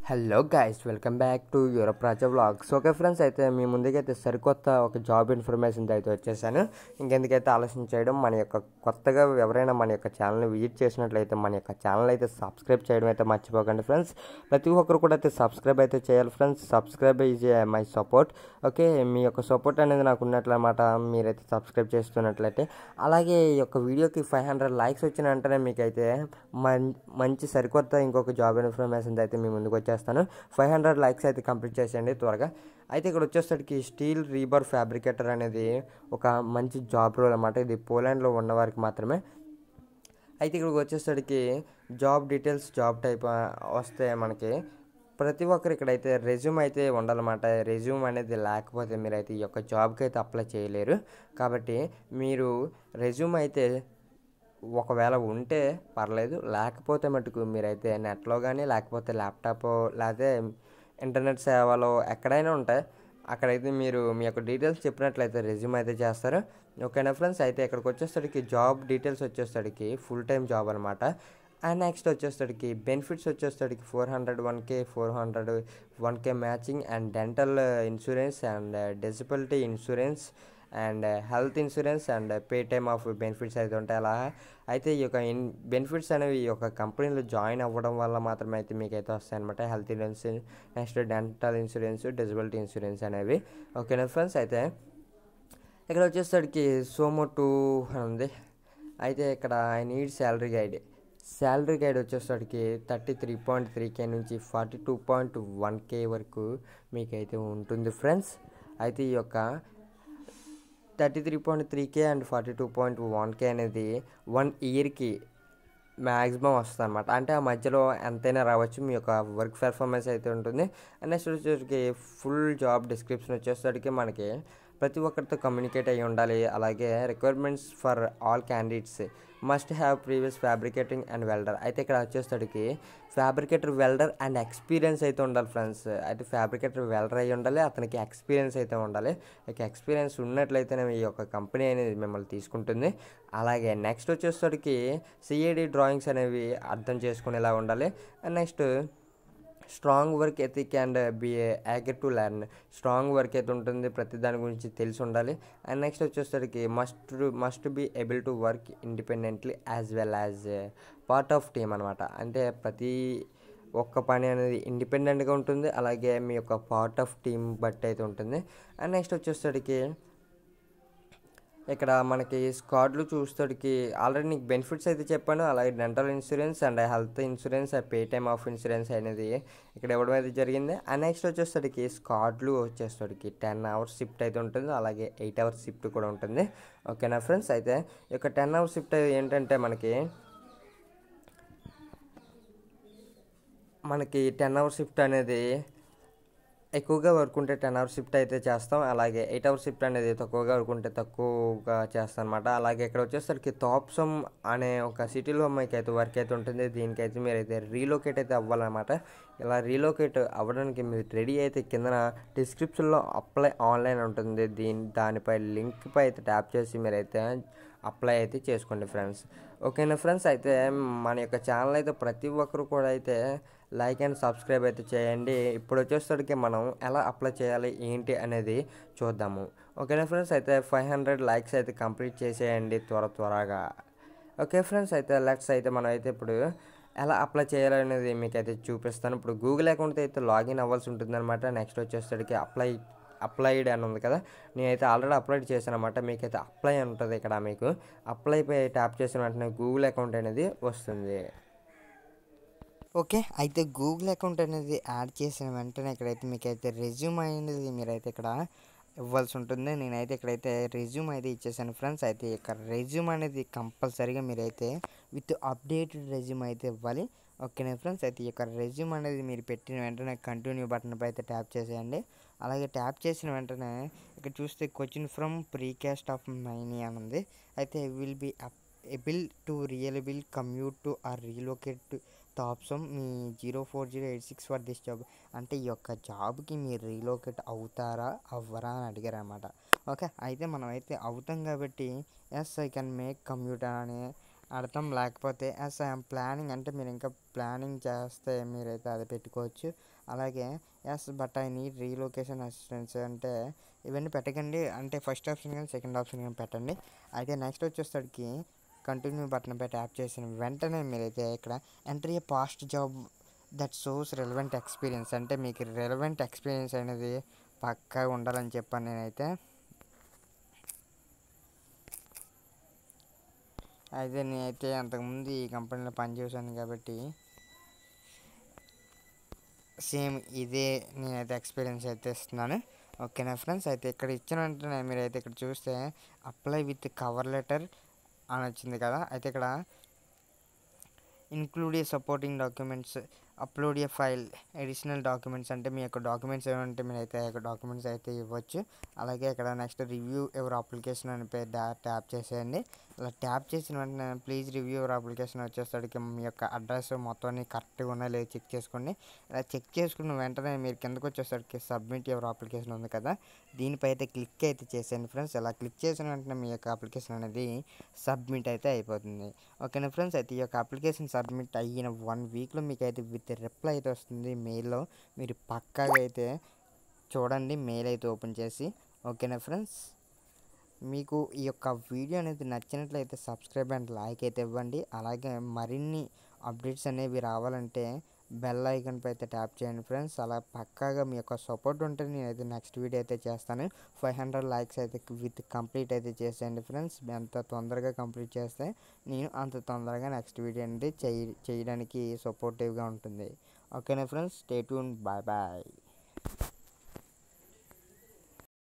hello guys welcome back to Europe Raja vlogs okay friends అయితే మీ ముందుకైతే సరికొత్త ఒక జాబ్ ఇన్ఫర్మేషన్ అయితే వచ్చేసాను ఇంకెందుకైతే ఆలోచన చేయడం మన యొక్క కొత్తగా ఎవరైనా మన యొక్క ఛానల్ని విజిట్ చేసినట్లయితే మన యొక్క ఛానల్ అయితే సబ్స్క్రైబ్ చేయడం అయితే మర్చిపోకండి ఫ్రెండ్స్ ప్రతి ఒక్కరు కూడా అయితే సబ్స్క్రైబ్ అయితే చేయాలి friends subscribe is my support okay మీ యొక్క సపోర్ట్ అనేది నాకు ఉన్నట్లన్నమాట మీరైతే సబ్స్క్రైబ్ చేస్తున్నట్లయితే అలాగే ఈ యొక్క వీడియోకి ఫైవ్ హండ్రెడ్ లైక్స్ వచ్చిన వెంటనే మీకైతే మం మంచి సరికొత్త ఇంకొక జాబ్ ఇన్ఫర్మేషన్ అయితే మీ ముందుకు వచ్చేస్తాను ఫైవ్ హండ్రెడ్ లైక్స్ అయితే కంప్లీట్ చేసేయండి త్వరగా అయితే ఇక్కడ వచ్చేసరికి స్టీల్ రీబర్ ఫ్యాబ్రికేటర్ అనేది ఒక మంచి జాబ్ రోల్ అనమాట ఇది పోలాండ్లో ఉన్నవారికి మాత్రమే అయితే ఇక్కడికి వచ్చేసరికి జాబ్ డీటెయిల్స్ జాబ్ టైప్ వస్తే మనకి ప్రతి ఒక్కరు ఇక్కడైతే రెజ్యూమ్ అయితే ఉండాలన్నమాట రెజ్యూమ్ అనేది లేకపోతే మీరైతే ఈ యొక్క జాబ్కి అయితే అప్లై చేయలేరు కాబట్టి మీరు రెజ్యూమ్ అయితే ఒకవేళ ఉంటే పర్లేదు లేకపోతే మటుకు మీరైతే నెట్లో కానీ లేకపోతే ల్యాప్టాప్ లేకపోతే ఇంటర్నెట్ సేవలో ఎక్కడైనా ఉంటాయి అక్కడైతే మీరు మీ యొక్క డీటెయిల్స్ చెప్పినట్లయితే రెజ్యూమ్ అయితే చేస్తారు ఓకేనా ఫ్రెండ్స్ అయితే ఇక్కడికి వచ్చేసరికి జాబ్ డీటెయిల్స్ వచ్చేసరికి ఫుల్ టైం జాబ్ అనమాట అండ్ నెక్స్ట్ వచ్చేసరికి బెనిఫిట్స్ వచ్చేసరికి four hundred one K four hundred one K matching and dental insurance and disability insurance and health insurance and pay time off benefits అయితే ఉంటాయి అలా అయితే ఈ యొక్క ఇన్ బెనిఫిట్స్ అనేవి ఈ యొక్క కంపెనీలో జాయిన్ అవ్వడం వల్ల మాత్రమే అయితే మీకు అయితే వస్తాయి అనమాట health insurance next dental insurance disability insurance అనేవి ఓకేనా ఫ్రెండ్స్ అయితే ఇక్కడ వచ్చేసరికి సోమో టూ ఉంది అయితే ఇక్కడ I need salary guide salary guide వచ్చేసరికి thirty three point three K నుంచి forty two point one K వరకు మీకైతే ఉంటుంది ఫ్రెండ్స్ అయితే ఈ యొక్క thirty three point three K and forty two point one K అనేది వన్ ఇయర్కి మ్యాక్సిమం వస్తుంది అనమాట అంటే ఆ మధ్యలో ఎంతైనా రావచ్చు మీ యొక్క వర్క్ పెర్ఫార్మెన్స్ అయితే ఉంటుంది నెక్స్ట్ వచ్చేసరికి ఫుల్ జాబ్ డిస్క్రిప్షన్ వచ్చేసరికి మనకి ప్రతి ఒక్కరితో కమ్యూనికేట్ అయ్యి ఉండాలి అలాగే requirements for all candidates must have previous fabricating and welder అయితే ఇక్కడ వచ్చేసరికి ఫ్యాబ్రికేటర్ వెల్డర్ అండ్ ఎక్స్పీరియన్స్ అయితే ఉండాలి ఫ్రెండ్స్ అయితే ఫ్యాబ్రికేటర్ వెల్డర్ అయి ఉండాలి అతనికి ఎక్స్పీరియన్స్ అయితే ఉండాలి ఇక ఎక్స్పీరియన్స్ ఉన్నట్లయితేనే ఈ యొక్క కంపెనీ అనేది మిమ్మల్ని తీసుకుంటుంది అలాగే నెక్స్ట్ వచ్చేసరికి సిఏడి డ్రాయింగ్స్ అనేవి అర్థం చేసుకునేలా ఉండాలి and next strong work ethic and be eager to learn strong work అయితే ఉంటుంది ప్రతి దాని గురించి తెలిసి ఉండాలి అండ్ నెక్స్ట్ వచ్చేసరికి must must be able to work independently as well as part of team అనమాట అంటే ప్రతి ఒక్క పని అనేది ఇండిపెండెంట్గా ఉంటుంది అలాగే మీ యొక్క పార్ట్ ఆఫ్ టీమ్ బట్టి అయితే ఉంటుంది అండ్ నెక్స్ట్ వచ్చేసరికి ఇక్కడ మనకి స్కాడ్లు చూస్తాడికి ఆల్రెడీ నీకు బెనిఫిట్స్ అయితే చెప్పాను అలాగే dental insurance and health insurance pay time off insurance అనేది ఇక్కడ ఇవ్వడం అయితే జరిగింది అండ్ నెక్స్ట్ వచ్చేసరికి స్కాడ్లు వచ్చేసరికి టెన్ అవర్స్ షిఫ్ట్ అయితే ఉంటుంది అలాగే ఎయిట్ అవర్స్ షిఫ్ట్ కూడా ఉంటుంది ఓకేనా ఫ్రెండ్స్ అయితే ఈ యొక్క టెన్ అవర్స్ షిఫ్ట్ ఏంటంటే మనకి మనకి టెన్ అవర్స్ షిఫ్ట్ అనేది ఎక్కువగా వర్క్ ఉంటే టెన్ అవర్స్ షిఫ్ట్ అయితే చేస్తాం అలాగే ఎయిట్ అవర్స్ షిఫ్ట్ అనేది తక్కువగా వర్క్ ఉంటే తక్కువగా చేస్తాం అనమాట అలాగే ఇక్కడ వచ్చేసరికి తాప్సం అనే ఒక సిటీలో మీకు అయితే వర్క్ అయితే ఉంటుంది దీనికైతే మీరు అయితే రీలోకేట్ అయితే అవ్వాలన్నమాట ఇలా రీలోకేట్ అవ్వడానికి మీరు రెడీ అయితే కిందన డిస్క్రిప్షన్లో అప్లై ఆన్లైన్ ఉంటుంది దీని దానిపై లింక్పై అయితే ట్యాప్ చేసి మీరైతే అప్లై అయితే చేసుకోండి ఫ్రెండ్స్ ఓకేనా ఫ్రెండ్స్ అయితే మన యొక్క ఛానల్ అయితే ప్రతి ఒక్కరు కూడా అయితే లైక్ అండ్ సబ్స్క్రైబ్ అయితే చేయండి ఇప్పుడు వచ్చేసరికి మనం ఎలా అప్లై చేయాలి ఏంటి అనేది చూద్దాము ఓకేనా ఫ్రెండ్స్ అయితే ఫైవ్ హండ్రెడ్ లైక్స్ అయితే కంప్లీట్ చేసేయండి త్వర త్వరగా ఓకే ఫ్రెండ్స్ అయితే లెట్స్ అయితే మనం అయితే ఇప్పుడు ఎలా అప్లై చేయాలనేది మీకు అయితే చూపిస్తాను ఇప్పుడు గూగుల్ అకౌంట్ అయితే లాగిన్ అవ్వాల్సి ఉంటుందన్నమాట నెక్స్ట్ వచ్చేసరికి అప్లై అప్లైడ్ అని ఉంది కదా నేనైతే ఆల్రెడీ అప్లైడ్ చేశాను అనమాట మీకైతే అప్లై అని ఉంటుంది ఇక్కడ మీకు అప్లై పై ట్యాప్ చేసిన వెంటనే గూగుల్ అకౌంట్ అనేది వస్తుంది ఓకే అయితే గూగుల్ అకౌంట్ అనేది యాడ్ చేసిన వెంటనే ఇక్కడైతే మీకైతే రెజ్యూమ్ అనేది మీరైతే ఇక్కడ ఇవ్వాల్సి ఉంటుంది నేనైతే ఇక్కడైతే రెజ్యూమ్ అయితే ఇచ్చేసాను ఫ్రెండ్స్ అయితే ఇక్కడ రెజ్యూమ్ అనేది కంపల్సరీగా మీరైతే విత్ అప్డేటెడ్ రెజ్యూమ్ అయితే ఇవ్వాలి ఓకేనా ఫ్రెండ్స్ అయితే ఈ యొక్క రెజ్యూమ్ అనేది మీరు పెట్టిన వెంటనే కంటిన్యూ బటన్ పై అయితే ట్యాప్ చేసేయండి అలాగే ట్యాప్ చేసిన వెంటనే ఇక్కడ చూస్తే question from Precast of Maine అని ఉంది అయితే will be able to reliably commute to or relocate to Topsham me zero four zero eight six for this job అంటే ఈ యొక్క జాబ్కి మీరు రీలోకేట్ అవుతారా అవ్వరా అని అడిగారు అనమాట ఓకే అయితే మనం అయితే అవుతాం కాబట్టి yes I can make commute అని అర్థం లేకపోతే ఎస్ ఐఎమ్ ప్లానింగ్ అంటే మీరు ఇంకా ప్లానింగ్ చేస్తే మీరైతే అది పెట్టుకోవచ్చు అలాగే yes but I need relocation assistance అంటే ఇవన్నీ పెట్టకండి అంటే ఫస్ట్ ఆప్షన్ కానీ సెకండ్ ఆప్షన్ కానీ పెట్టండి అయితే నెక్స్ట్ వచ్చేసరికి కంటిన్యూ బటన్ పై ట్యాప్ చేసిన వెంటనే మీరైతే ఇక్కడ entry past job that shows relevant experience అంటే మీకు రెలవెంట్ ఎక్స్పీరియన్స్ అనేది పక్కా ఉండాలని చెప్పాను నేనైతే అయితే నేనైతే అంతకుముందు ఈ కంపెనీలో పనిచేశాను కాబట్టి సేమ్ ఇదే నేనైతే ఎక్స్పీరియన్స్ అయితే ఇస్తున్నాను ఓకేనా ఫ్రెండ్స్ అయితే ఇక్కడ ఇచ్చిన వెంటనే మీరైతే ఇక్కడ చూస్తే అప్లై విత్ కవర్ లెటర్ అని వచ్చింది కదా అయితే ఇక్కడ include a supporting documents upload a file additional documents అంటే మీ యొక్క డాక్యుమెంట్స్ ఏమంటే మీరు అయితే యొక్క డాక్యుమెంట్స్ అయితే ఇవ్వచ్చు అలాగే ఇక్కడ నెక్స్ట్ రివ్యూ ఎవర్ అప్లికేషన్ అని పే ట్యాప్ చేసేయండి ఇలా ట్యాప్ చేసిన వెంటనే ప్లీజ్ రివ్యూ ఎవర్ అప్లికేషన్ వచ్చేసరికి మీ యొక్క అడ్రస్ మొత్తం కరెక్ట్గా ఉన్నా లేదు చెక్ చేసుకోండి ఇలా చెక్ చేసుకున్న వెంటనే మీరు కిందకు వచ్చేసరికి సబ్మిట్ ఎవర్ అప్లికేషన్ ఉంది కదా దీనిపై అయితే క్లిక్ అయితే చేసేయండి ఫ్రెండ్స్ ఇలా క్లిక్ చేసిన వెంటనే మీ యొక్క అప్లికేషన్ అనేది సబ్మిట్ అయితే అయిపోతుంది ఓకేనా ఫ్రెండ్స్ అయితే ఈ యొక్క అప్లికేషన్ సబ్మిట్ అయిన వన్ వీక్లో మీకు అయితే విత్ రిప్లై అయితే వస్తుంది మెయిల్లో మీరు పక్కాగా అయితే చూడండి మెయిల్ అయితే ఓపెన్ చేసి ఓకేనా ఫ్రెండ్స్ మీకు ఈ యొక్క వీడియో అనేది నచ్చినట్లయితే సబ్స్క్రైబ్ అండ్ లైక్ అయితే ఇవ్వండి అలాగే మరిన్ని అప్డేట్స్ అనేవి రావాలంటే బెల్ ఐకన్ పై అయితే ట్యాప్ చేయండి ఫ్రెండ్స్ అలా పక్కాగా మీ యొక్క సపోర్ట్ ఉంటే నేనైతే నెక్స్ట్ వీడియో అయితే చేస్తాను ఫైవ్ హండ్రెడ్ లైక్స్ అయితే విత్ కంప్లీట్ అయితే చేసేయండి ఫ్రెండ్స్ ఎంత తొందరగా కంప్లీట్ చేస్తే నేను అంత తొందరగా నెక్స్ట్ వీడియో అనేది చేయ చేయడానికి సపోర్టివ్గా ఉంటుంది ఓకేనా friends stay tune bye bye